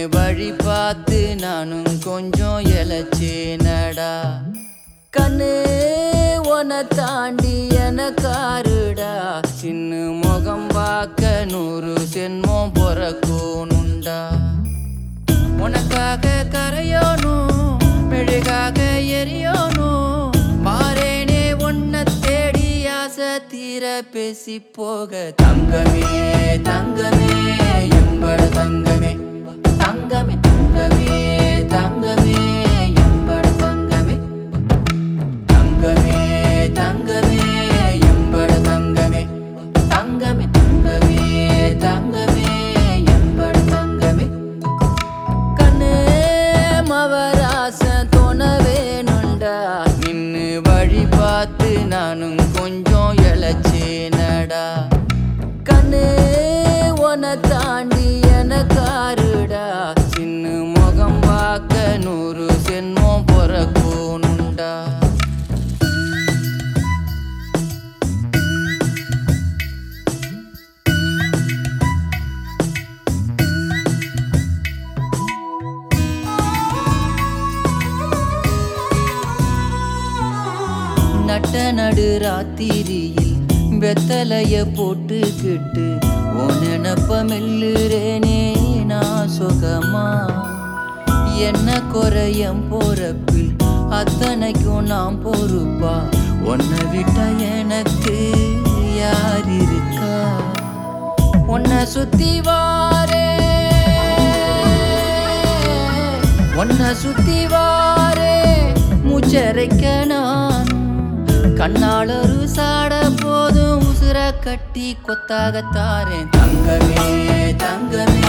வழி பார்த்து நானும் கொஞ்சம் இழைச்சேனடா கண்ணு உன தாண்டி எனக்காருடா சின்ன முகம் பார்க்க நூறு சென்மம் பிறக்கணுண்டா உனக்காக கரையோனும் மெழுகாக எரியோனும் மாறேனே உன்னை தேடி ஆசை தீர பேசி போக தங்கமே தங்கமே எம்பட தங்கமே தங்கமே தங்கமே தங்கமே எம்பட தங்கமே தங்கமே தங்கமே எம்பட தங்கமே தங்கமே தங்கமே தங்கமே எம்பட தங்கமே கண்ணே மவராச தோண வேணுண்டா நின்னு வழி பார்த்து நானும் கொஞ்சம் இழைச்சேனடா கண்ணே உன தாண்டி எனக்காருடா சின்ன முகம் பார்க்க நூறு சென்மம் பிறக்கணுண்டா நட்ட நடு ராத்திரியில் வெத்தலைய போட்டுக்கிட்டு உன் நினப்ப மெல்லுறேனே நான் சுகமா என்ன குறையம் போறப்பில் அத்தனைக்கும் நான் பொறுப்பா உன்னை விட்டா எனக்கு யார் இருக்கா உன்னை சுத்தி வாரே உன்னை சுத்தி வாரே மூச்சரைக்க நான் கண்ணால் ஒரு சாட போதும் உசுர கட்டி கொத்தாக தாரேன் தங்கமே தங்கமே